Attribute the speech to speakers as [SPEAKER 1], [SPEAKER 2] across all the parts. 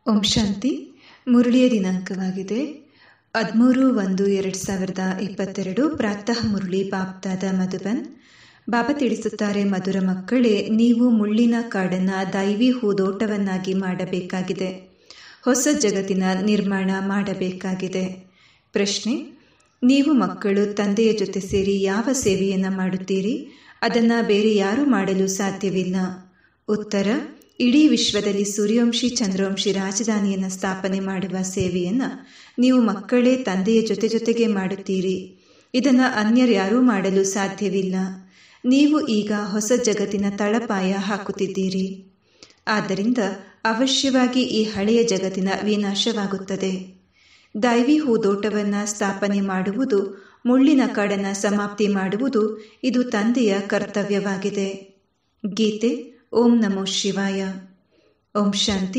[SPEAKER 1] ಓಂ ಶಾಂತಿ ಮುರಳಿಯ ದಿನಾಂಕವಾಗಿದೆ ಹದಿಮೂರು ಒಂದು ಎರಡು ಸಾವಿರದ ಇಪ್ಪತ್ತೆರಡು ಪ್ರಾತಃ ಮುರಳಿ ಬಾಪ್ತಾದ ಮಧುಬನ್ ಬಾಬಾ ತಿಳಿಸುತ್ತಾರೆ ಮಧುರ ಮಕ್ಕಳೇ ನೀವು ಮುಳ್ಳಿನ ಕಾಡನ್ನು ದೈವಿ ಹೂದೋಟವನ್ನಾಗಿ ಮಾಡಬೇಕಾಗಿದೆ ಹೊಸ ಜಗತ್ತಿನ ನಿರ್ಮಾಣ ಮಾಡಬೇಕಾಗಿದೆ ಪ್ರಶ್ನೆ ನೀವು ಮಕ್ಕಳು ತಂದೆಯ ಜೊತೆ ಸೇರಿ ಯಾವ ಸೇವೆಯನ್ನು ಮಾಡುತ್ತೀರಿ ಅದನ್ನು ಬೇರೆ ಯಾರೂ ಮಾಡಲು ಸಾಧ್ಯವಿಲ್ಲ ಉತ್ತರ ಇಡೀ ವಿಶ್ವದಲ್ಲಿ ಸೂರ್ಯವಂಶಿ ಚಂದ್ರವಂಶಿ ರಾಜಧಾನಿಯನ್ನು ಸ್ಥಾಪನೆ ಮಾಡುವ ಸೇವೆಯನ್ನು ನೀವು ಮಕ್ಕಳೇ ತಂದೆಯ ಜೊತೆ ಜೊತೆಗೆ ಮಾಡುತ್ತೀರಿ ಇದನ್ನು ಅನ್ಯರ್ಯಾರೂ ಮಾಡಲು ಸಾಧ್ಯವಿಲ್ಲ ನೀವು ಈಗ ಹೊಸ ಜಗತ್ತಿನ ತಳಪಾಯ ಹಾಕುತ್ತಿದ್ದೀರಿ ಆದ್ದರಿಂದ ಅವಶ್ಯವಾಗಿ ಈ ಹಳೆಯ ಜಗತ್ತಿನ ವಿನಾಶವಾಗುತ್ತದೆ ದೈವಿ ಹೂದೋಟವನ್ನು ಸ್ಥಾಪನೆ ಮಾಡುವುದು ಮುಳ್ಳಿನ ಕಾಡನ್ನು ಸಮಾಪ್ತಿ ಮಾಡುವುದು ಇದು ತಂದೆಯ ಕರ್ತವ್ಯವಾಗಿದೆ ಗೀತೆ ಓಂ ನಮೋ ಶಿವಾಯ ಓಂ ಶಾಂತಿ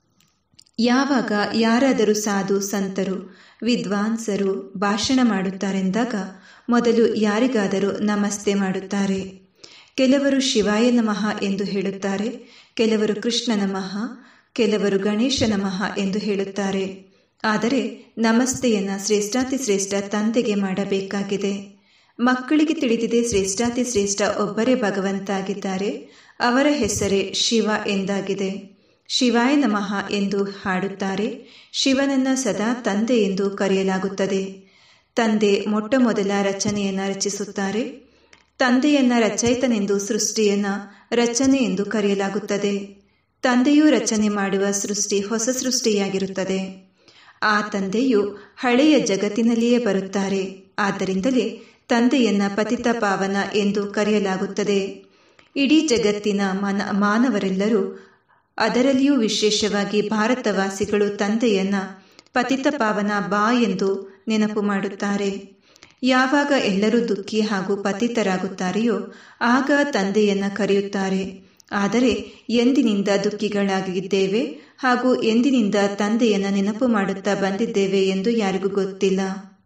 [SPEAKER 1] ಯಾವಾಗ ಯಾರಾದರೂ ಸಾಧು ಸಂತರು ವಿದ್ವಾಂಸರು ಭಾಷಣ ಮಾಡುತ್ತಾರೆಂದಾಗ ಮೊದಲು ಯಾರಿಗಾದರೂ ನಮಸ್ತೆ ಮಾಡುತ್ತಾರೆ ಕೆಲವರು ಶಿವಾಯ ನಮಃ ಎಂದು ಹೇಳುತ್ತಾರೆ ಕೆಲವರು ಕೃಷ್ಣ ನಮಃ ಕೆಲವರು ಗಣೇಶ ನಮಃ ಎಂದು ಹೇಳುತ್ತಾರೆ ಆದರೆ ನಮಸ್ತೆಯನ್ನು ಶ್ರೇಷ್ಠಾತಿ ಶ್ರೇಷ್ಠ ತಂದೆಗೆ ಮಾಡಬೇಕಾಗಿದೆ ಮಕ್ಕಳಿಗೆ ತಿಳಿದಿದೆ ಶ್ರೇಷ್ಠಾತಿ ಶ್ರೇಷ್ಠ ಒಬ್ಬರೇ ಭಗವಂತಾಗಿದ್ದಾರೆ ಅವರ ಹೆಸರೇ ಶಿವ ಎಂದಾಗಿದೆ ಶಿವಾಯ ನಮಃ ಎಂದು ಹಾಡುತ್ತಾರೆ ಶಿವನನ್ನ ಸದಾ ತಂದೆ ಎಂದು ಕರೆಯಲಾಗುತ್ತದೆ ತಂದೆ ಮೊಟ್ಟ ಮೊದಲ ರಚನೆಯನ್ನು ರಚಿಸುತ್ತಾರೆ ತಂದೆಯನ್ನ ರಚಯಿತನೆಂದು ಸೃಷ್ಟಿಯನ್ನ ರಚನೆ ಎಂದು ಕರೆಯಲಾಗುತ್ತದೆ ತಂದೆಯು ರಚನೆ ಮಾಡುವ ಸೃಷ್ಟಿ ಹೊಸ ಸೃಷ್ಟಿಯಾಗಿರುತ್ತದೆ ಆ ತಂದೆಯು ಹಳೆಯ ಜಗತ್ತಿನಲ್ಲಿಯೇ ಬರುತ್ತಾರೆ ಆದ್ದರಿಂದಲೇ ತಂದೆಯನ್ನ ಪತಿತ ಪಾವನ ಎಂದು ಕರೆಯಲಾಗುತ್ತದೆ ಇಡೀ ಜಗತ್ತಿನ ಮನ ಮಾನವರೆಲ್ಲರೂ ಅದರಲ್ಲಿಯೂ ವಿಶೇಷವಾಗಿ ಭಾರತವಾಸಿಗಳು ತಂದೆಯನ್ನ ಪತಿತ ಪಾವನ ಬಾ ಎಂದು ನೆನಪು ಮಾಡುತ್ತಾರೆ ಯಾವಾಗ ಎಲ್ಲರೂ ದುಃಖಿ ಹಾಗೂ ಪತಿತರಾಗುತ್ತಾರೆಯೋ ಆಗ ತಂದೆಯನ್ನ ಕರೆಯುತ್ತಾರೆ ಆದರೆ ಎಂದಿನಿಂದ ದುಃಖಿಗಳಾಗಿದ್ದೇವೆ ಹಾಗೂ ಎಂದಿನಿಂದ ತಂದೆಯನ್ನ ನೆನಪು ಮಾಡುತ್ತಾ ಬಂದಿದ್ದೇವೆ ಎಂದು ಯಾರಿಗೂ ಗೊತ್ತಿಲ್ಲ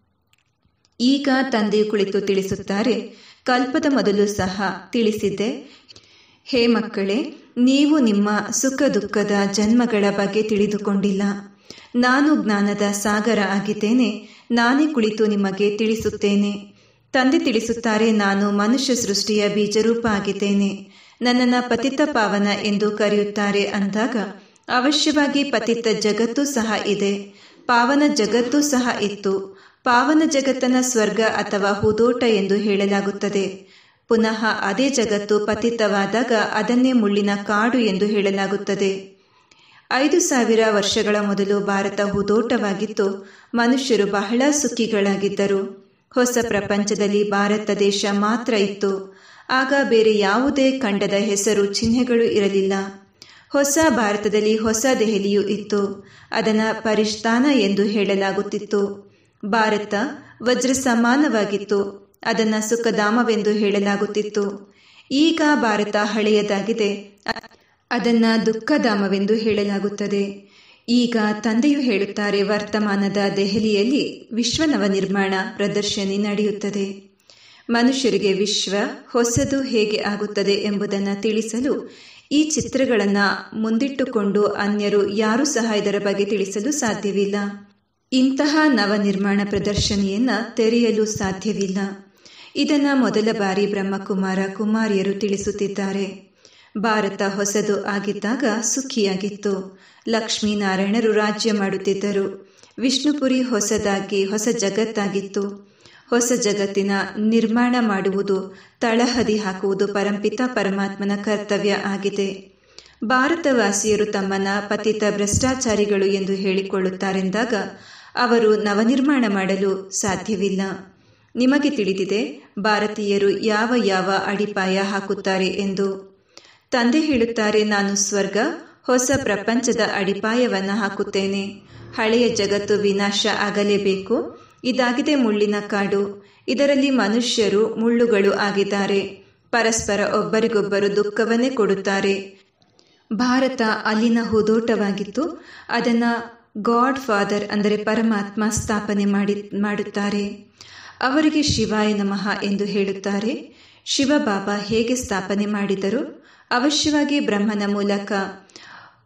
[SPEAKER 1] ಈಗ ತಂದೆಯು ಕುಳಿತು ತಿಳಿಸುತ್ತಾರೆ ಕಲ್ಪದ ಮೊದಲು ಸಹ ತಿಳಿಸಿದ್ದೆ ಹೇ ಮಕ್ಕಳೇ ನೀವು ನಿಮ್ಮ ಸುಖ ದುಃಖದ ಜನ್ಮಗಳ ಬಗ್ಗೆ ತಿಳಿದುಕೊಂಡಿಲ್ಲ ನಾನು ಜ್ಞಾನದ ಸಾಗರ ಆಗಿದ್ದೇನೆ ನಾನೇ ಕುಳಿತು ನಿಮಗೆ ತಿಳಿಸುತ್ತೇನೆ ತಂದೆ ತಿಳಿಸುತ್ತಾರೆ ನಾನು ಮನುಷ್ಯ ಸೃಷ್ಟಿಯ ಬೀಜರೂಪ ಆಗಿದ್ದೇನೆ ನನ್ನನ್ನು ಪತಿತ ಪಾವನ ಎಂದು ಕರೆಯುತ್ತಾರೆ ಅಂದಾಗ ಅವಶ್ಯವಾಗಿ ಪತಿತ ಜಗತ್ತು ಸಹ ಇದೆ ಪಾವನ ಜಗತ್ತು ಸಹ ಇತ್ತು ಪಾವನ ಜಗತ್ತನ ಸ್ವರ್ಗ ಅಥವಾ ಹೂದೋಟ ಎಂದು ಹೇಳಲಾಗುತ್ತದೆ ಪುನಃ ಅದೇ ಜಗತ್ತು ಪತಿತವಾದಾಗ ಅದನ್ನೇ ಮುಳ್ಳಿನ ಕಾಡು ಎಂದು ಹೇಳಲಾಗುತ್ತದೆ ಐದು ಸಾವಿರ ವರ್ಷಗಳ ಮೊದಲು ಭಾರತ ಹೂದೋಟವಾಗಿತ್ತು ಮನುಷ್ಯರು ಬಹಳ ಸುಖಿಗಳಾಗಿದ್ದರು ಹೊಸ ಪ್ರಪಂಚದಲ್ಲಿ ಭಾರತ ದೇಶ ಮಾತ್ರ ಇತ್ತು ಆಗ ಬೇರೆ ಯಾವುದೇ ಖಂಡದ ಹೆಸರು ಚಿಹ್ನೆಗಳು ಇರಲಿಲ್ಲ ಹೊಸ ಭಾರತದಲ್ಲಿ ಹೊಸ ದೆಹಲಿಯು ಇತ್ತು ಅದನ್ನು ಪರಿಷ್ಠಾನ ಎಂದು ಹೇಳಲಾಗುತ್ತಿತ್ತು ಭಾರತ ವಜ್ರ ಸಮಾನವಾಗಿತ್ತು ಅದನ್ನು ಸುಖಧಾಮವೆಂದು ಹೇಳಲಾಗುತ್ತಿತ್ತು ಈಗ ಭಾರತ ಹಳೆಯದಾಗಿದೆ ಅದನ್ನು ದುಃಖಧಾಮವೆಂದು ಹೇಳಲಾಗುತ್ತದೆ ಈಗ ತಂದೆಯು ಹೇಳುತ್ತಾರೆ ವರ್ತಮಾನದ ದೆಹಲಿಯಲ್ಲಿ ವಿಶ್ವ ನವನಿರ್ಮಾಣ ಪ್ರದರ್ಶನಿ ನಡೆಯುತ್ತದೆ ಮನುಷ್ಯರಿಗೆ ವಿಶ್ವ ಹೊಸದು ಹೇಗೆ ಆಗುತ್ತದೆ ಎಂಬುದನ್ನು ತಿಳಿಸಲು ಈ ಚಿತ್ರಗಳನ್ನು ಮುಂದಿಟ್ಟುಕೊಂಡು ಅನ್ಯರು ಯಾರೂ ಸಹ ಇದರ ಬಗ್ಗೆ ತಿಳಿಸಲು ಸಾಧ್ಯವಿಲ್ಲ ಇಂತಹ ನವನಿರ್ಮಾಣ ಪ್ರದರ್ಶನಿಯನ್ನು ತೆರೆಯಲು ಸಾಧ್ಯವಿಲ್ಲ ಇದನ್ನು ಮೊದಲ ಬಾರಿ ಬ್ರಹ್ಮಕುಮಾರ ಕುಮಾರಿಯರು ತಿಳಿಸುತ್ತಿದ್ದಾರೆ ಭಾರತ ಹೊಸದು ಆಗಿದ್ದಾಗ ಸುಖಿಯಾಗಿತ್ತು ಲಕ್ಷ್ಮೀನಾರಾಯಣರು ರಾಜ್ಯ ಮಾಡುತ್ತಿದ್ದರು ವಿಷ್ಣುಪುರಿ ಹೊಸದಾಗಿ ಹೊಸ ಜಗತ್ತಾಗಿತ್ತು ಹೊಸ ಜಗತ್ತಿನ ನಿರ್ಮಾಣ ಮಾಡುವುದು ತಳಹದಿ ಹಾಕುವುದು ಪರಂಪಿತ ಪರಮಾತ್ಮನ ಕರ್ತವ್ಯ ಆಗಿದೆ ಭಾರತವಾಸಿಯರು ತಮ್ಮನ್ನ ಪತಿತ ಭ್ರಷ್ಟಾಚಾರಿಗಳು ಎಂದು ಹೇಳಿಕೊಳ್ಳುತ್ತಾರೆಂದಾಗ ಅವರು ನವನಿರ್ಮಾಣ ಮಾಡಲು ಸಾಧ್ಯವಿಲ್ಲ ನಿಮಗೆ ತಿಳಿದಿದೆ ಭಾರತೀಯರು ಯಾವ ಯಾವ ಅಡಿಪಾಯ ಹಾಕುತ್ತಾರೆ ಎಂದು ತಂದೆ ಹೇಳುತ್ತಾರೆ ನಾನು ಸ್ವರ್ಗ ಹೊಸ ಪ್ರಪಂಚದ ಅಡಿಪಾಯವನ್ನು ಹಾಕುತ್ತೇನೆ ಹಳೆಯ ಜಗತ್ತು ವಿನಾಶ ಆಗಲೇಬೇಕು ಇದಾಗಿದೆ ಮುಳ್ಳಿನ ಕಾಡು ಇದರಲ್ಲಿ ಮನುಷ್ಯರು ಮುಳ್ಳುಗಳು ಆಗಿದ್ದಾರೆ ಪರಸ್ಪರ ಒಬ್ಬರಿಗೊಬ್ಬರು ದುಃಖವನ್ನೇ ಕೊಡುತ್ತಾರೆ ಭಾರತ ಅಲ್ಲಿನ ಹೂದೋಟವಾಗಿತ್ತು ಅದನ್ನು ಗಾಡ್ ಫಾದರ್ ಅಂದರೆ ಪರಮಾತ್ಮ ಸ್ಥಾಪನೆ ಮಾಡಿ ಮಾಡುತ್ತಾರೆ ಅವರಿಗೆ ಶಿವಾಯ ನಮಃ ಎಂದು ಹೇಳುತ್ತಾರೆ ಶಿವಬಾಬಾ ಹೇಗೆ ಸ್ಥಾಪನೆ ಮಾಡಿದರು ಅವಶ್ಯವಾಗಿ ಬ್ರಹ್ಮನ ಮೂಲಕ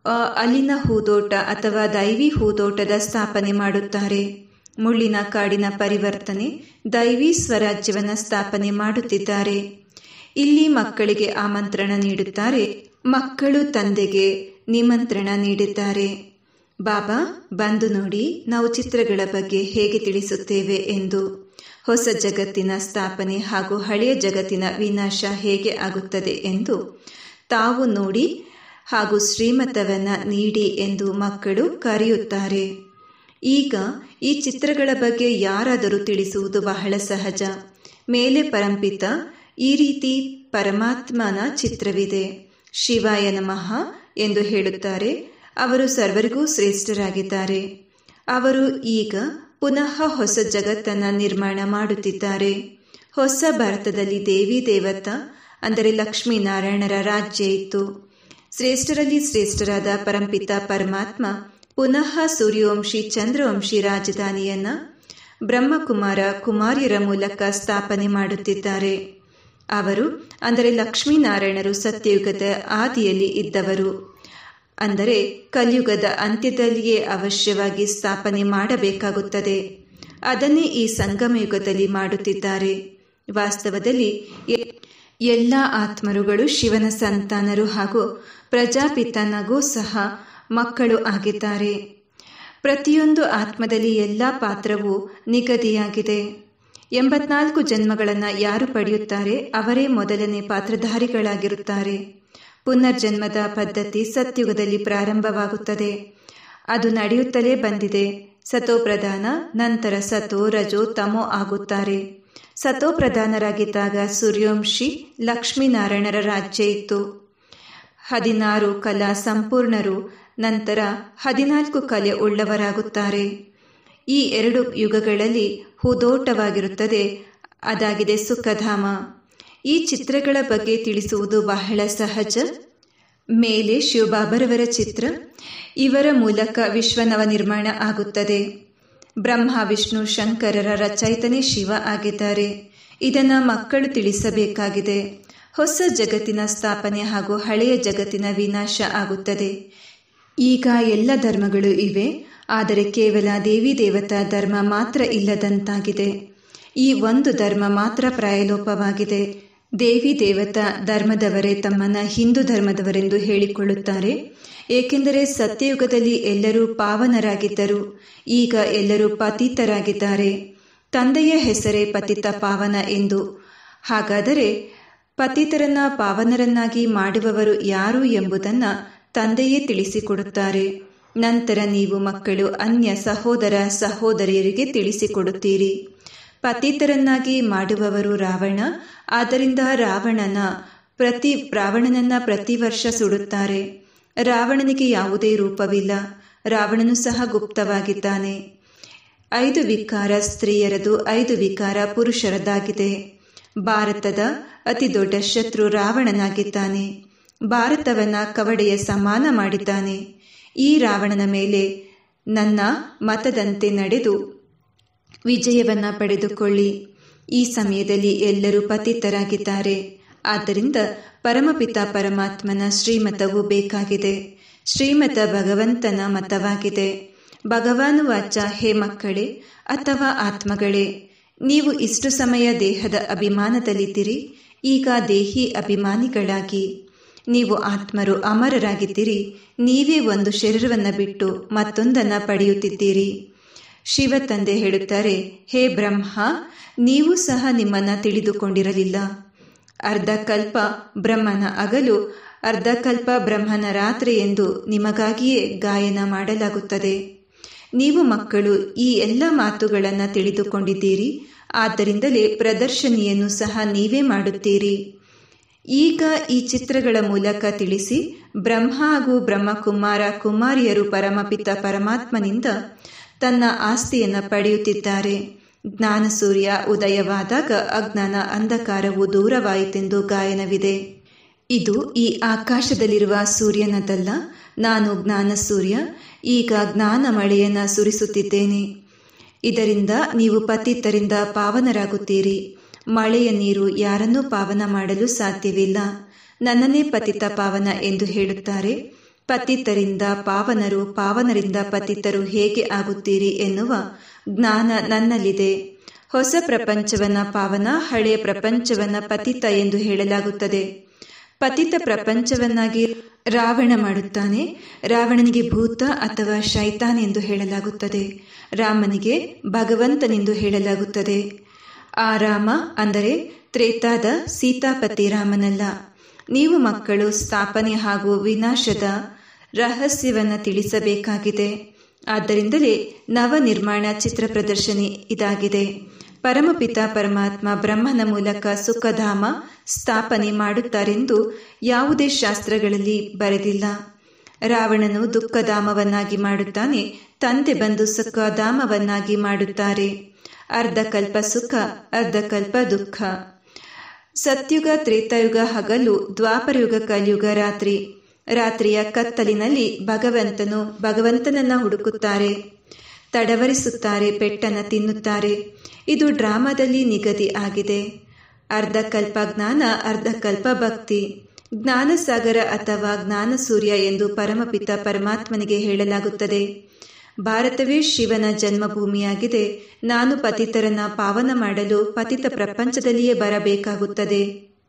[SPEAKER 1] ಆ, ಅಲ್ಲಿನ ಹೂದೋಟ ಅಥವಾ ದೈವಿ ಹೂದೋಟದ ಸ್ಥಾಪನೆ ಮಾಡುತ್ತಾರೆ ಮುಳ್ಳಿನ ಕಾಡಿನ ಪರಿವರ್ತನೆ ದೈವಿ ಸ್ವರಾಜ್ಯವನ್ನ ಸ್ಥಾಪನೆ ಮಾಡುತ್ತಿದ್ದಾರೆ ಇಲ್ಲಿ ಮಕ್ಕಳಿಗೆ ಆಮಂತ್ರಣ ನೀಡುತ್ತಾರೆ ಮಕ್ಕಳು ತಂದೆಗೆ ನಿಮಂತ್ರಣ ನೀಡಿದ್ದಾರೆ ಬಾಬಾ ಬಂದು ನೋಡಿ ನಾವು ಚಿತ್ರಗಳ ಬಗ್ಗೆ ಹೇಗೆ ತಿಳಿಸುತ್ತೇವೆ ಎಂದು ಹೊಸ ಜಗತ್ತಿನ ಸ್ಥಾಪನೆ ಹಾಗೂ ಹಳೆಯ ಜಗತ್ತಿನ ವಿನಾಶ ಹೇಗೆ ಆಗುತ್ತದೆ ಎಂದು ತಾವು ನೋಡಿ ಹಾಗೂ ಶ್ರೀಮತವನ್ನ ನೀಡಿ ಎಂದು ಮಕ್ಕಳು ಕರೆಯುತ್ತಾರೆ ಈಗ ಈ ಚಿತ್ರಗಳ ಬಗ್ಗೆ ಯಾರಾದರೂ ತಿಳಿಸುವುದು ಬಹಳ ಸಹಜ ಮೇಲೆ ಪರಂಪಿತ ಈ ರೀತಿ ಪರಮಾತ್ಮನ ಚಿತ್ರವಿದೆ ಶಿವಾಯ ನಮಃ ಎಂದು ಹೇಳುತ್ತಾರೆ ಅವರು ಸರ್ವರಿಗೂ ಶ್ರೇಷ್ಠರಾಗಿದ್ದಾರೆ ಅವರು ಈಗ ಪುನಃ ಹೊಸ ಜಗತ್ತನ್ನು ನಿರ್ಮಾಣ ಮಾಡುತ್ತಿದ್ದಾರೆ ಹೊಸ ಭಾರತದಲ್ಲಿ ದೇವಿ ದೇವತ ಅಂದರೆ ಲಕ್ಷ್ಮೀನಾರಾಯಣರ ರಾಜ್ಯ ಇತ್ತು ಶ್ರೇಷ್ಠರಲ್ಲಿ ಶ್ರೇಷ್ಠರಾದ ಪರಂಪಿತ ಪರಮಾತ್ಮ ಪುನಃ ಸೂರ್ಯವಂಶಿ ಚಂದ್ರವಂಶಿ ರಾಜಧಾನಿಯನ್ನ ಬ್ರಹ್ಮಕುಮಾರ ಕುಮಾರಿಯರ ಮೂಲಕ ಸ್ಥಾಪನೆ ಮಾಡುತ್ತಿದ್ದಾರೆ ಅವರು ಅಂದರೆ ಲಕ್ಷ್ಮೀನಾರಾಯಣರು ಸತ್ಯಯುಗದ ಆದಿಯಲ್ಲಿ ಇದ್ದವರು ಅಂದರೆ ಕಲಿಯುಗದ ಅಂತ್ಯದಲ್ಲಿಯೇ ಅವಶ್ಯವಾಗಿ ಸ್ಥಾಪನೆ ಮಾಡಬೇಕಾಗುತ್ತದೆ ಅದನ್ನೇ ಈ ಸಂಗಮ ಯುಗದಲ್ಲಿ ಮಾಡುತ್ತಿದ್ದಾರೆ ವಾಸ್ತವದಲ್ಲಿ ಎ- ಎಲ್ಲ ಆತ್ಮರುಗಳು ಶಿವನ ಸಂತಾನರು ಹಾಗೂ ಪ್ರಜಾಪಿತನಗೂ ಸಹ ಮಕ್ಕಳು ಆಗಿದ್ದಾರೆ ಪ್ರತಿಯೊಂದು ಆತ್ಮದಲ್ಲಿ ಎಲ್ಲ ಪಾತ್ರವೂ ನಿಗದಿಯಾಗಿದೆ ಎಂಬತ್ನಾಲ್ಕು ಜನ್ಮಗಳನ್ನು ಯಾರು ಪಡೆಯುತ್ತಾರೆ ಅವರೇ ಮೊದಲನೇ ಪಾತ್ರಧಾರಿಗಳಾಗಿರುತ್ತಾರೆ ಪುನರ್ಜನ್ಮದ ಪದ್ಧತಿ ಸತ್ಯುಗದಲ್ಲಿ ಪ್ರಾರಂಭವಾಗುತ್ತದೆ ಅದು ನಡೆಯುತ್ತಲೇ ಬಂದಿದೆ ಸತೋ ಪ್ರಧಾನ ನಂತರ ಸತೋ ರಜೋ ತಮೋ ಆಗುತ್ತಾರೆ ಸತೋ ಪ್ರಧಾನರಾಗಿದ್ದಾಗ ಸೂರ್ಯವಂಶಿ ಲಕ್ಷ್ಮೀನಾರಾಯಣರ ರಾಜ್ಯ ಇತ್ತು ಹದಿನಾರು ಕಲಾ ಸಂಪೂರ್ಣರು ನಂತರ ಹದಿನಾಲ್ಕು ಕಲೆ ಉಳ್ಳವರಾಗುತ್ತಾರೆ ಈ ಎರಡು ಯುಗಗಳಲ್ಲಿ ಹೂದೋಟವಾಗಿರುತ್ತದೆ ಅದಾಗಿದೆ ಸುಖಧಾಮ ಈ ಚಿತ್ರಗಳ ಬಗ್ಗೆ ತಿಳಿಸುವುದು ಬಹಳ ಸಹಜ ಮೇಲೆ ಶಿವಬಾಬರವರ ಚಿತ್ರ ಇವರ ಮೂಲಕ ವಿಶ್ವನವ ನಿರ್ಮಾಣ ಆಗುತ್ತದೆ ಬ್ರಹ್ಮ ವಿಷ್ಣು ಶಂಕರರ ರಚಯಿತನೇ ಶಿವ ಆಗಿದ್ದಾರೆ ಇದನ್ನ ಮಕ್ಕಳು ತಿಳಿಸಬೇಕಾಗಿದೆ ಹೊಸ ಜಗತ್ತಿನ ಸ್ಥಾಪನೆ ಹಾಗೂ ಹಳೆಯ ಜಗತ್ತಿನ ವಿನಾಶ ಆಗುತ್ತದೆ ಈಗ ಎಲ್ಲ ಧರ್ಮಗಳು ಇವೆ ಆದರೆ ಕೇವಲ ದೇವಿ ದೇವತಾ ಧರ್ಮ ಮಾತ್ರ ಇಲ್ಲದಂತಾಗಿದೆ ಈ ಒಂದು ಧರ್ಮ ಮಾತ್ರ ಪ್ರಾಯಲೋಪವಾಗಿದೆ ದೇವಿ ದೇವತಾ ಧರ್ಮದವರೇ ತಮ್ಮನ್ನ ಹಿಂದೂ ಧರ್ಮದವರೆಂದು ಹೇಳಿಕೊಳ್ಳುತ್ತಾರೆ ಏಕೆಂದರೆ ಸತ್ಯಯುಗದಲ್ಲಿ ಎಲ್ಲರೂ ಪಾವನರಾಗಿದ್ದರು ಈಗ ಎಲ್ಲರೂ ಪತಿತರಾಗಿದ್ದಾರೆ ತಂದೆಯ ಹೆಸರೇ ಪತಿತ ಪಾವನ ಎಂದು ಹಾಗಾದರೆ ಪತಿತರನ್ನ ಪಾವನರನ್ನಾಗಿ ಮಾಡುವವರು ಯಾರು ಎಂಬುದನ್ನ ತಂದೆಯೇ ತಿಳಿಸಿಕೊಡುತ್ತಾರೆ ನಂತರ ನೀವು ಮಕ್ಕಳು ಅನ್ಯ ಸಹೋದರ ಸಹೋದರಿಯರಿಗೆ ತಿಳಿಸಿಕೊಡುತ್ತೀರಿ ಪತಿತರನ್ನಾಗಿ ಮಾಡುವವರು ರಾವಣ ಆದ್ದರಿಂದ ರಾವಣನ ಪ್ರತಿ ರಾವಣನನ್ನ ಪ್ರತಿ ವರ್ಷ ಸುಡುತ್ತಾರೆ ರಾವಣನಿಗೆ ಯಾವುದೇ ರೂಪವಿಲ್ಲ ರಾವಣನು ಸಹ ಗುಪ್ತವಾಗಿದ್ದಾನೆ ಐದು ವಿಕಾರ ಸ್ತ್ರೀಯರದು ಐದು ವಿಕಾರ ಪುರುಷರದಾಗಿದೆ ಭಾರತದ ಅತಿ ದೊಡ್ಡ ಶತ್ರು ರಾವಣನಾಗಿದ್ದಾನೆ ಭಾರತವನ್ನ ಕವಡೆಯ ಸಮಾನ ಮಾಡಿದ್ದಾನೆ ಈ ರಾವಣನ ಮೇಲೆ ನನ್ನ ಮತದಂತೆ ನಡೆದು ವಿಜಯವನ್ನ ಪಡೆದುಕೊಳ್ಳಿ ಈ ಸಮಯದಲ್ಲಿ ಎಲ್ಲರೂ ಪತಿತರಾಗಿದ್ದಾರೆ ಆದ್ದರಿಂದ ಪರಮಪಿತ ಪರಮಾತ್ಮನ ಶ್ರೀಮತವು ಬೇಕಾಗಿದೆ ಶ್ರೀಮತ ಭಗವಂತನ ಮತವಾಗಿದೆ ಭಗವಾನು ವಾಚ ಹೇ ಮಕ್ಕಳೇ ಅಥವಾ ಆತ್ಮಗಳೇ ನೀವು ಇಷ್ಟು ಸಮಯ ದೇಹದ ಅಭಿಮಾನದಲ್ಲಿದ್ದೀರಿ ಈಗ ದೇಹಿ ಅಭಿಮಾನಿಗಳಾಗಿ ನೀವು ಆತ್ಮರು ಅಮರರಾಗಿದ್ದೀರಿ ನೀವೇ ಒಂದು ಶರೀರವನ್ನು ಬಿಟ್ಟು ಮತ್ತೊಂದನ್ನು ಪಡೆಯುತ್ತಿದ್ದೀರಿ ಶಿವ ತಂದೆ ಹೇಳುತ್ತಾರೆ ಹೇ ಬ್ರಹ್ಮ ನೀವು ಸಹ ನಿಮ್ಮನ್ನ ತಿಳಿದುಕೊಂಡಿರಲಿಲ್ಲ ಅರ್ಧ ಕಲ್ಪ ಬ್ರಹ್ಮನ ಅಗಲು ಅರ್ಧ ಕಲ್ಪ ಬ್ರಹ್ಮನ ರಾತ್ರಿ ಎಂದು ನಿಮಗಾಗಿಯೇ ಗಾಯನ ಮಾಡಲಾಗುತ್ತದೆ ನೀವು ಮಕ್ಕಳು ಈ ಎಲ್ಲ ಮಾತುಗಳನ್ನು ತಿಳಿದುಕೊಂಡಿದ್ದೀರಿ ಆದ್ದರಿಂದಲೇ ಪ್ರದರ್ಶನಿಯನ್ನು ಸಹ ನೀವೇ ಮಾಡುತ್ತೀರಿ ಈಗ ಈ ಚಿತ್ರಗಳ ಮೂಲಕ ತಿಳಿಸಿ ಬ್ರಹ್ಮ ಹಾಗೂ ಬ್ರಹ್ಮಕುಮಾರ ಕುಮಾರಿಯರು ಪರಮಪಿತ ಪರಮಾತ್ಮನಿಂದ ತನ್ನ ಆಸ್ತಿಯನ್ನು ಪಡೆಯುತ್ತಿದ್ದಾರೆ ಜ್ಞಾನ ಸೂರ್ಯ ಉದಯವಾದಾಗ ಅಜ್ಞಾನ ಅಂಧಕಾರವು ದೂರವಾಯಿತೆಂದು ಗಾಯನವಿದೆ ಇದು ಈ ಆಕಾಶದಲ್ಲಿರುವ ಸೂರ್ಯನದಲ್ಲ ನಾನು ಜ್ಞಾನ ಸೂರ್ಯ ಈಗ ಜ್ಞಾನ ಮಳೆಯನ್ನು ಸುರಿಸುತ್ತಿದ್ದೇನೆ ಇದರಿಂದ ನೀವು ಪತಿತರಿಂದ ಪಾವನರಾಗುತ್ತೀರಿ ಮಳೆಯ ನೀರು ಯಾರನ್ನೂ ಪಾವನ ಮಾಡಲು ಸಾಧ್ಯವಿಲ್ಲ ನನ್ನನ್ನೇ ಪತಿತ ಪಾವನ ಎಂದು ಹೇಳುತ್ತಾರೆ ಪತಿತರಿಂದ ಪಾವನರು ಪಾವನರಿಂದ ಪತಿತರು ಹೇಗೆ ಆಗುತ್ತೀರಿ ಎನ್ನುವ ಜ್ಞಾನ ನನ್ನಲ್ಲಿದೆ ಹೊಸ ಪ್ರಪಂಚವನ್ನ ಪಾವನ ಹಳೆಯ ಪ್ರಪಂಚವನ್ನ ಪತಿತ ಎಂದು ಹೇಳಲಾಗುತ್ತದೆ ಪತಿತ ಪ್ರಪಂಚವನ್ನಾಗಿ ರಾವಣ ಮಾಡುತ್ತಾನೆ ರಾವಣನಿಗೆ ಭೂತ ಅಥವಾ ಶೈತಾನ್ ಎಂದು ಹೇಳಲಾಗುತ್ತದೆ ರಾಮನಿಗೆ ಭಗವಂತನೆಂದು ಹೇಳಲಾಗುತ್ತದೆ ಆ ರಾಮ ಅಂದರೆ ತ್ರೇತಾದ ಸೀತಾಪತಿ ರಾಮನಲ್ಲ ನೀವು ಮಕ್ಕಳು ಸ್ಥಾಪನೆ ಹಾಗೂ ವಿನಾಶದ ರಹಸ್ಯವನ್ನು ತಿಳಿಸಬೇಕಾಗಿದೆ ಆದ್ದರಿಂದಲೇ ನವ ನಿರ್ಮಾಣ ಚಿತ್ರ ಪ್ರದರ್ಶನಿ ಇದಾಗಿದೆ ಪರಮಪಿತ ಪರಮಾತ್ಮ ಬ್ರಹ್ಮನ ಮೂಲಕ ಸುಖಧಾಮ ಸ್ಥಾಪನೆ ಮಾಡುತ್ತಾರೆಂದು ಯಾವುದೇ ಶಾಸ್ತ್ರಗಳಲ್ಲಿ ಬರೆದಿಲ್ಲ ರಾವಣನು ದುಃಖಧಾಮವನ್ನಾಗಿ ಮಾಡುತ್ತಾನೆ ತಂದೆ ಬಂದು ಸುಖಧಾಮವನ್ನಾಗಿ ಮಾಡುತ್ತಾರೆ ಅರ್ಧಕಲ್ಪ ಸುಖ ಅರ್ಧಕಲ್ಪ ದುಃಖ ಸತ್ಯುಗ ತ್ರೇತಾಯುಗ ಹಗಲು ದ್ವಾಪರಯುಗ ಕಲಿಯುಗ ರಾತ್ರಿ ರಾತ್ರಿಯ ಕತ್ತಲಿನಲ್ಲಿ ಭಗವಂತನು ಭಗವಂತನನ್ನ ಹುಡುಕುತ್ತಾರೆ ತಡವರಿಸುತ್ತಾರೆ ಪೆಟ್ಟನ್ನು ತಿನ್ನುತ್ತಾರೆ ಇದು ಡ್ರಾಮಾದಲ್ಲಿ ನಿಗದಿ ಆಗಿದೆ ಅರ್ಧಕಲ್ಪ ಜ್ಞಾನ ಅರ್ಧಕಲ್ಪ ಭಕ್ತಿ ಜ್ಞಾನಸಾಗರ ಅಥವಾ ಜ್ಞಾನ ಸೂರ್ಯ ಎಂದು ಪರಮಪಿತ ಪರಮಾತ್ಮನಿಗೆ ಹೇಳಲಾಗುತ್ತದೆ ಭಾರತವೇ ಶಿವನ ಜನ್ಮಭೂಮಿಯಾಗಿದೆ ನಾನು ಪತಿತರನ್ನ ಪಾವನ ಮಾಡಲು ಪತಿತ ಪ್ರಪಂಚದಲ್ಲಿಯೇ ಬರಬೇಕಾಗುತ್ತದೆ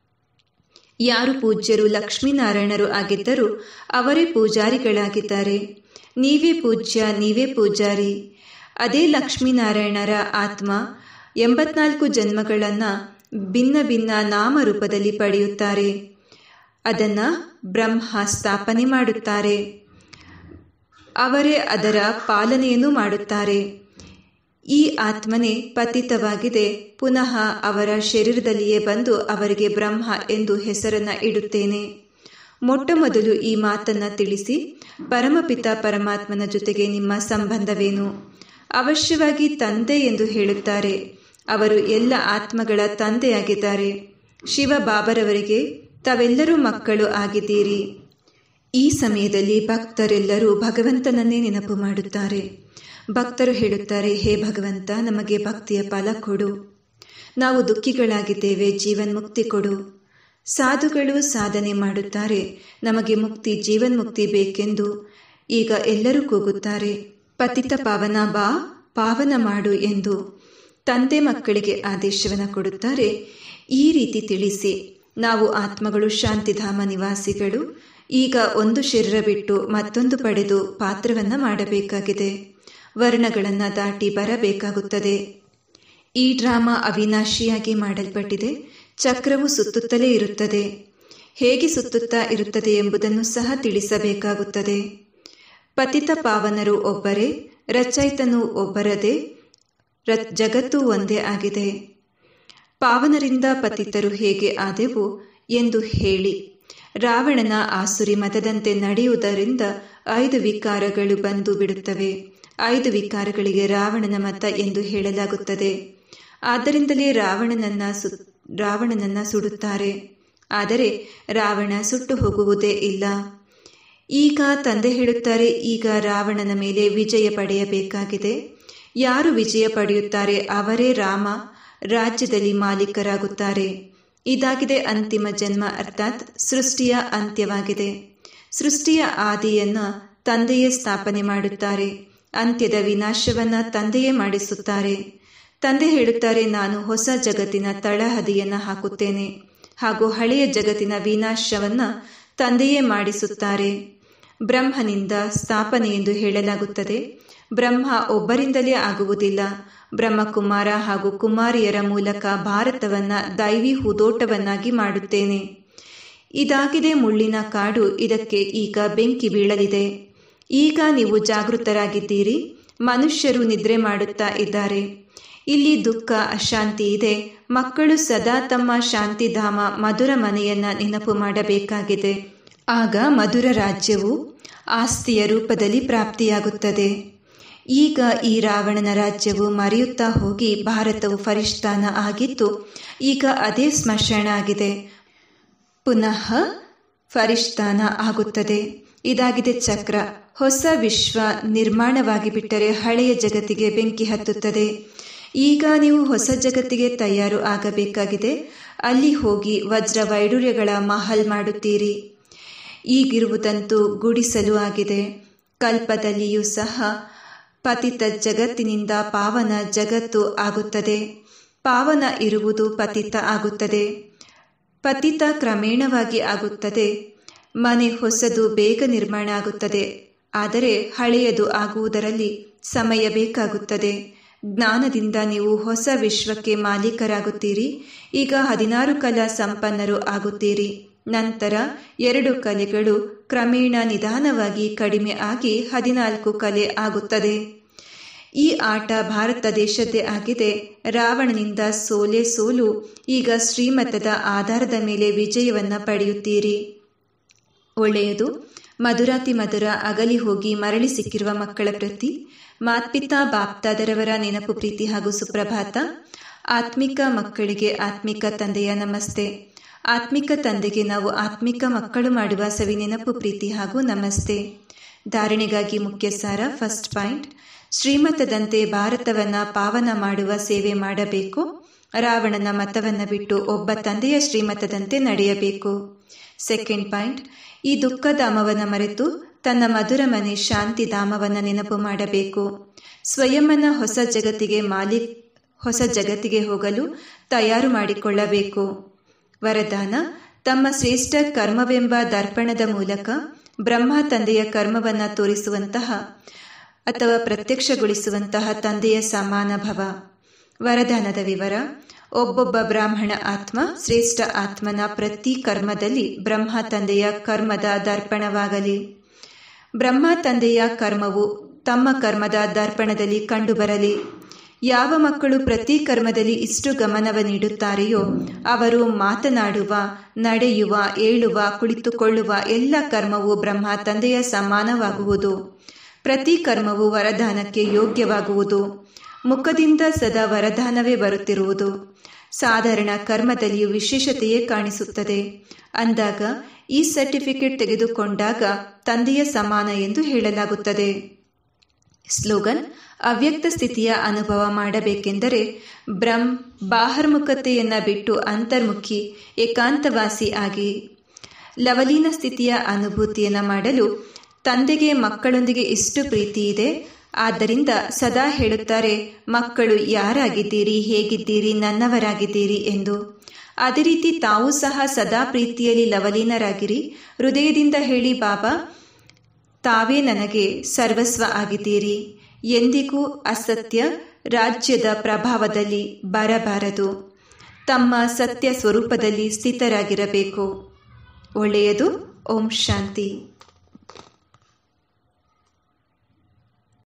[SPEAKER 1] ಯಾರು ಪೂಜ್ಯರು ಲಕ್ಷ್ಮೀನಾರಾಯಣರು ಆಗಿದ್ದರೂ ಅವರೇ ಪೂಜಾರಿಗಳಾಗಿದ್ದಾರೆ ನೀವೇ ಪೂಜ್ಯ ನೀವೇ ಪೂಜಾರಿ ಅದೇ ಲಕ್ಷ್ಮೀನಾರಾಯಣರ ಆತ್ಮ ಎಂಬತ್ನಾಲ್ಕು ಜನ್ಮಗಳನ್ನು ಭಿನ್ನ ಭಿನ್ನ ನಾಮರೂಪದಲ್ಲಿ ಪಡೆಯುತ್ತಾರೆ ಅದನ್ನು ಬ್ರಹ್ಮ ಸ್ಥಾಪನೆ ಮಾಡುತ್ತಾರೆ ಅವರೇ ಅದರ ಪಾಲನೆಯನ್ನು ಮಾಡುತ್ತಾರೆ ಈ ಆತ್ಮನೇ ಪತಿತವಾಗಿದೆ ಪುನಃ ಅವರ ಶರೀರದಲ್ಲಿಯೇ ಬಂದು ಅವರಿಗೆ ಬ್ರಹ್ಮ ಎಂದು ಹೆಸರನ್ನ ಇಡುತ್ತೇನೆ ಮೊಟ್ಟ ಮೊದಲು ಈ ಮಾತನ್ನ ತಿಳಿಸಿ ಪರಮಪಿತ ಪರಮಾತ್ಮನ ಜೊತೆಗೆ ನಿಮ್ಮ ಸಂಬಂಧವೇನು ಅವಶ್ಯವಾಗಿ ತಂದೆ ಎಂದು ಹೇಳುತ್ತಾರೆ ಅವರು ಎಲ್ಲ ಆತ್ಮಗಳ ತಂದೆಯಾಗಿದ್ದಾರೆ ಶಿವ ಬಾಬರವರಿಗೆ ತಾವೆಲ್ಲರೂ ಮಕ್ಕಳು ಆಗಿದ್ದೀರಿ ಈ ಸಮಯದಲ್ಲಿ ಭಕ್ತರೆಲ್ಲರೂ ಭಗವಂತನನ್ನೇ ನೆನಪು ಮಾಡುತ್ತಾರೆ ಭಕ್ತರು ಹೇಳುತ್ತಾರೆ ಹೇ ಭಗವಂತ ನಮಗೆ ಭಕ್ತಿಯ ಫಲ ಕೊಡು ನಾವು ದುಃಖಿಗಳಾಗಿದ್ದೇವೆ ಜೀವನ್ಮುಕ್ತಿ ಕೊಡು ಸಾಧುಗಳು ಸಾಧನೆ ಮಾಡುತ್ತಾರೆ ನಮಗೆ ಮುಕ್ತಿ ಜೀವನ್ಮುಕ್ತಿ ಬೇಕೆಂದು ಈಗ ಎಲ್ಲರೂ ಕೂಗುತ್ತಾರೆ ಪತಿತ ಪಾವನ ಬಾ ಪಾವನ ಮಾಡು ಎಂದು ತಂದೆ ಮಕ್ಕಳಿಗೆ ಆದೇಶವನ್ನು ಕೊಡುತ್ತಾರೆ ಈ ರೀತಿ ತಿಳಿಸಿ ನಾವು ಆತ್ಮಗಳು ಶಾಂತಿಧಾಮ ನಿವಾಸಿಗಳು ಈಗ ಒಂದು ಶರೀರ ಬಿಟ್ಟು ಮತ್ತೊಂದು ಪಡೆದು ಪಾತ್ರವನ್ನ ಮಾಡಬೇಕಾಗಿದೆ ವರ್ಣಗಳನ್ನು ದಾಟಿ ಬರಬೇಕಾಗುತ್ತದೆ ಈ ಡ್ರಾಮಾ ಅವಿನಾಶಿಯಾಗಿ ಮಾಡಲ್ಪಟ್ಟಿದೆ ಚಕ್ರವು ಸುತ್ತುತ್ತಲೇ ಇರುತ್ತದೆ ಹೇಗೆ ಸುತ್ತುತ್ತಾ ಇರುತ್ತದೆ ಎಂಬುದನ್ನು ಸಹ ತಿಳಿಸಬೇಕಾಗುತ್ತದೆ ಪತಿತ ಪಾವನರು ಒಬ್ಬರೇ ರಚಯಿತನು ಒಬ್ಬರದೇ ರ ಜಗತ್ತು ಒಂದೇ ಆಗಿದೆ ಪಾವನರಿಂದ ಪತಿತರು ಹೇಗೆ ಆದೆವು ಎಂದು ಹೇಳಿ ರಾವಣನ ಆಸುರಿ ಮತದಂತೆ ನಡೆಯುವುದರಿಂದ ಐದು ವಿಕಾರಗಳು ಬಂದು ಬಿಡುತ್ತವೆ ಐದು ವಿಕಾರಗಳಿಗೆ ರಾವಣನ ಮತ ಎಂದು ಹೇಳಲಾಗುತ್ತದೆ ಆದ್ದರಿಂದಲೇ ರಾವಣನನ್ನ ಸು ರಾವಣನನ್ನ ಸುಡುತ್ತಾರೆ ಆದರೆ ರಾವಣ ಸುಟ್ಟು ಹೋಗುವುದೇ ಇಲ್ಲ ಈಗ ತಂದೆ ಹೇಳುತ್ತಾರೆ ಈಗ ರಾವಣನ ಮೇಲೆ ವಿಜಯ ಪಡೆಯಬೇಕಾಗಿದೆ ಯಾರು ವಿಜಯ ಪಡೆಯುತ್ತಾರೆ ಅವರೇ ರಾಮ ರಾಜ್ಯದಲ್ಲಿ ಮಾಲೀಕರಾಗುತ್ತಾರೆ ಇದಾಗಿದೆ ಅಂತಿಮ ಜನ್ಮ ಅರ್ಥಾತ್ ಸೃಷ್ಟಿಯ ಅಂತ್ಯವಾಗಿದೆ ಸೃಷ್ಟಿಯ ಆದಿಯನ್ನ ತಂದೆಯೇ ಸ್ಥಾಪನೆ ಮಾಡುತ್ತಾರೆ ಅಂತ್ಯದ ವಿನಾಶವನ್ನ ತಂದೆಯೇ ಮಾಡಿಸುತ್ತಾರೆ ತಂದೆ ಹೇಳುತ್ತಾರೆ ನಾನು ಹೊಸ ಜಗತ್ತಿನ ತಳಹದಿಯನ್ನ ಹಾಕುತ್ತೇನೆ ಹಾಗೂ ಹಳೆಯ ಜಗತ್ತಿನ ವಿನಾಶವನ್ನ ತಂದೆಯೇ ಮಾಡಿಸುತ್ತಾರೆ ಬ್ರಹ್ಮನಿಂದ ಸ್ಥಾಪನೆ ಎಂದು ಹೇಳಲಾಗುತ್ತದೆ ಬ್ರಹ್ಮ ಒಬ್ಬರಿಂದಲೇ ಆಗುವುದಿಲ್ಲ ಬ್ರಹ್ಮಕುಮಾರ ಹಾಗೂ ಕುಮಾರಿಯರ ಮೂಲಕ ಭಾರತವನ್ನ ದೈವಿ ಹೂದೋಟವನ್ನಾಗಿ ಮಾಡುತ್ತೇನೆ ಇದಾಗಿದೆ ಮುಳ್ಳಿನ ಕಾಡು ಇದಕ್ಕೆ ಈಗ ಬೆಂಕಿ ಬೀಳಲಿದೆ ಈಗ ನೀವು ಜಾಗೃತರಾಗಿದ್ದೀರಿ ಮನುಷ್ಯರು ನಿದ್ರೆ ಮಾಡುತ್ತಾ ಇದ್ದಾರೆ ಇಲ್ಲಿ ದುಃಖ ಅಶಾಂತಿ ಇದೆ ಮಕ್ಕಳು ಸದಾ ತಮ್ಮ ಶಾಂತಿಧಾಮ ಮಧುರ ಮನೆಯನ್ನ ನೆನಪು ಮಾಡಬೇಕಾಗಿದೆ ಆಗ ಮಧುರ ರಾಜ್ಯವು ಆಸ್ತಿಯ ರೂಪದಲ್ಲಿ ಪ್ರಾಪ್ತಿಯಾಗುತ್ತದೆ ಈಗ ಈ ರಾವಣನ ರಾಜ್ಯವು ಮರೆಯುತ್ತಾ ಹೋಗಿ ಭಾರತವು ಫರಿಷ್ಠಾನ ಆಗಿದ್ದು ಈಗ ಅದೇ ಸ್ಮಶಾನ ಆಗಿದೆ ಪುನಃ ಫರಿಷ್ಠಾನ ಆಗುತ್ತದೆ ಇದಾಗಿದೆ ಚಕ್ರ ಹೊಸ ವಿಶ್ವ ನಿರ್ಮಾಣವಾಗಿ ಬಿಟ್ಟರೆ ಹಳೆಯ ಜಗತ್ತಿಗೆ ಬೆಂಕಿ ಹತ್ತುತ್ತದೆ ಈಗ ನೀವು ಹೊಸ ಜಗತ್ತಿಗೆ ತಯಾರು ಆಗಬೇಕಾಗಿದೆ ಅಲ್ಲಿ ಹೋಗಿ ವಜ್ರ ವೈಡೂರ್ಯಗಳ ಮಹಲ್ ಮಾಡುತ್ತೀರಿ ಈಗಿರುವುದಂತೂ ಗುಡಿಸಲು ಆಗಿದೆ ಕಲ್ಪದಲ್ಲಿಯೂ ಸಹ ಪತಿತ ಜಗತ್ತಿನಿಂದ ಪಾವನ ಜಗತ್ತು ಆಗುತ್ತದೆ ಪಾವನ ಇರುವುದು ಪತಿತ ಆಗುತ್ತದೆ ಪತಿತ ಕ್ರಮೇಣವಾಗಿ ಆಗುತ್ತದೆ ಮನೆ ಹೊಸದು ಬೇಗ ನಿರ್ಮಾಣ ಆಗುತ್ತದೆ ಆದರೆ ಹಳೆಯದು ಆಗುವುದರಲ್ಲಿ ಸಮಯ ಬೇಕಾಗುತ್ತದೆ ಜ್ಞಾನದಿಂದ ನೀವು ಹೊಸ ವಿಶ್ವಕ್ಕೆ ಮಾಲೀಕರಾಗುತ್ತೀರಿ ಈಗ ಹದಿನಾರು ಕಲಾ ಸಂಪನ್ನರು ಆಗುತ್ತೀರಿ ನಂತರ ಎರಡು ಕಲೆಗಳು ಕ್ರಮೇಣ ನಿಧಾನವಾಗಿ ಕಡಿಮೆ ಆಗಿ ಹದಿನಾಲ್ಕು ಕಲೆ ಆಗುತ್ತದೆ ಈ ಆಟ ಭಾರತ ದೇಶದ್ದೇ ಆಗಿದೆ ರಾವಣನಿಂದ ಸೋಲೆ ಸೋಲು ಈಗ ಶ್ರೀಮತದ ಆಧಾರದ ಮೇಲೆ ವಿಜಯವನ್ನು ಪಡೆಯುತ್ತೀರಿ ಒಳ್ಳೆಯದು ಮಧುರಾತಿ ಮಧುರ ಅಗಲಿ ಹೋಗಿ ಮರಳಿ ಸಿಕ್ಕಿರುವ ಮಕ್ಕಳ ಪ್ರತಿ ಮಾತ್ಪಿತಾ ಬಾಪ್ತಾದರವರ ನೆನಪು ಪ್ರೀತಿ ಹಾಗೂ ಸುಪ್ರಭಾತ ಆತ್ಮಿಕ ಮಕ್ಕಳಿಗೆ ಆತ್ಮಿಕ ತಂದೆಯ ನಮಸ್ತೆ ಆತ್ಮಿಕ ತಂದೆಗೆ ನಾವು ಆತ್ಮಿಕ ಮಕ್ಕಳು ಮಾಡುವ ಸವಿ ನೆನಪು ಪ್ರೀತಿ ಹಾಗೂ ನಮಸ್ತೆ ಧಾರಣೆಗಾಗಿ ಮುಖ್ಯ ಸಾರ ಫಸ್ಟ್ ಪಾಯಿಂಟ್ ಶ್ರೀಮತದಂತೆ ಭಾರತವನ್ನ ಪಾವನ ಮಾಡುವ ಸೇವೆ ಮಾಡಬೇಕು ರಾವಣನ ಮತವನ್ನ ಬಿಟ್ಟು ಒಬ್ಬ ತಂದೆಯ ಶ್ರೀಮತದಂತೆ ನಡೆಯಬೇಕು ಸೆಕೆಂಡ್ ಪಾಯಿಂಟ್ ಈ ದುಃಖಧಾಮವನ್ನು ಮರೆತು ತನ್ನ ಮಧುರ ಮನೆ ಶಾಂತಿ ಧಾಮವನ್ನು ನೆನಪು ಮಾಡಬೇಕು ಸ್ವಯಂನ ಹೊಸ ಜಗತ್ತಿಗೆ ಮಾಲಿಕ್ ಹೊಸ ಜಗತ್ತಿಗೆ ಹೋಗಲು ತಯಾರು ಮಾಡಿಕೊಳ್ಳಬೇಕು ವರದಾನ ತಮ್ಮ ಶ್ರೇಷ್ಠ ಕರ್ಮವೆಂಬ ದರ್ಪಣದ ಮೂಲಕ ಬ್ರಹ್ಮ ತಂದೆಯ ಕರ್ಮವನ್ನು ತೋರಿಸುವಂತಹ ಅಥವಾ ಪ್ರತ್ಯಕ್ಷಗೊಳಿಸುವಂತಹ ತಂದೆಯ ಸಮಾನ ಭವ ವರದಾನದ ವಿವರ ಒಬ್ಬೊಬ್ಬ ಬ್ರಾಹ್ಮಣ ಆತ್ಮ ಶ್ರೇಷ್ಠ ಆತ್ಮನ ಪ್ರತಿ ಕರ್ಮದಲ್ಲಿ ಬ್ರಹ್ಮ ತಂದೆಯ ಕರ್ಮದ ದರ್ಪಣವಾಗಲಿ ಬ್ರಹ್ಮ ತಂದೆಯ ಕರ್ಮವು ತಮ್ಮ ಕರ್ಮದ ದರ್ಪಣದಲ್ಲಿ ಕಂಡುಬರಲಿ ಯಾವ ಮಕ್ಕಳು ಪ್ರತಿ ಕರ್ಮದಲ್ಲಿ ಇಷ್ಟು ಗಮನವ ನೀಡುತ್ತಾರೆಯೋ ಅವರು ಮಾತನಾಡುವ ನಡೆಯುವ ಏಳುವ ಕುಳಿತುಕೊಳ್ಳುವ ಎಲ್ಲ ಕರ್ಮವು ಬ್ರಹ್ಮ ತಂದೆಯ ಸಮಾನವಾಗುವುದು ಪ್ರತಿ ಕರ್ಮವು ವರದಾನಕ್ಕೆ ಯೋಗ್ಯವಾಗುವುದು ಮುಖದಿಂದ ಸದಾ ವರದಾನವೇ ಬರುತ್ತಿರುವುದು ಸಾಧಾರಣ ಕರ್ಮದಲ್ಲಿಯೂ ವಿಶೇಷತೆಯೇ ಕಾಣಿಸುತ್ತದೆ ಅಂದಾಗ ಈ ಸರ್ಟಿಫಿಕೇಟ್ ತೆಗೆದುಕೊಂಡಾಗ ತಂದೆಯ ಸಮಾನ ಎಂದು ಹೇಳಲಾಗುತ್ತದೆ ಸ್ಲೋಗನ್ ಅವ್ಯಕ್ತ ಸ್ಥಿತಿಯ ಅನುಭವ ಮಾಡಬೇಕೆಂದರೆ ಬ್ರಹ್ಮ್ ಬಾಹರ್ಮುಖತೆಯನ್ನ ಬಿಟ್ಟು ಅಂತರ್ಮುಖಿ ಏಕಾಂತವಾಸಿ ಆಗಿ ಲವಲೀನ ಸ್ಥಿತಿಯ ಅನುಭೂತಿಯನ್ನು ಮಾಡಲು ತಂದೆಗೆ ಮಕ್ಕಳೊಂದಿಗೆ ಇಷ್ಟು ಪ್ರೀತಿ ಇದೆ ಆದ್ದರಿಂದ ಸದಾ ಹೇಳುತ್ತಾರೆ ಮಕ್ಕಳು ಯಾರಾಗಿದ್ದೀರಿ ಹೇಗಿದ್ದೀರಿ ನನ್ನವರಾಗಿದ್ದೀರಿ ಎಂದು ಅದೇ ರೀತಿ ತಾವು ಸಹ ಸದಾ ಪ್ರೀತಿಯಲ್ಲಿ ಲವಲೀನರಾಗಿರಿ ಹೃದಯದಿಂದ ಹೇಳಿ ಬಾಬಾ ತಾವೇ ನನಗೆ ಸರ್ವಸ್ವ ಆಗಿದ್ದೀರಿ ಎಂದಿಗೂ ಅಸತ್ಯ ರಾಜ್ಯದ ಪ್ರಭಾವದಲ್ಲಿ ಬರಬಾರದು ತಮ್ಮ ಸತ್ಯ ಸ್ವರೂಪದಲ್ಲಿ ಸ್ಥಿತರಾಗಿರಬೇಕು ಒಳ್ಳೆಯದು ಓಂ ಶಾಂತಿ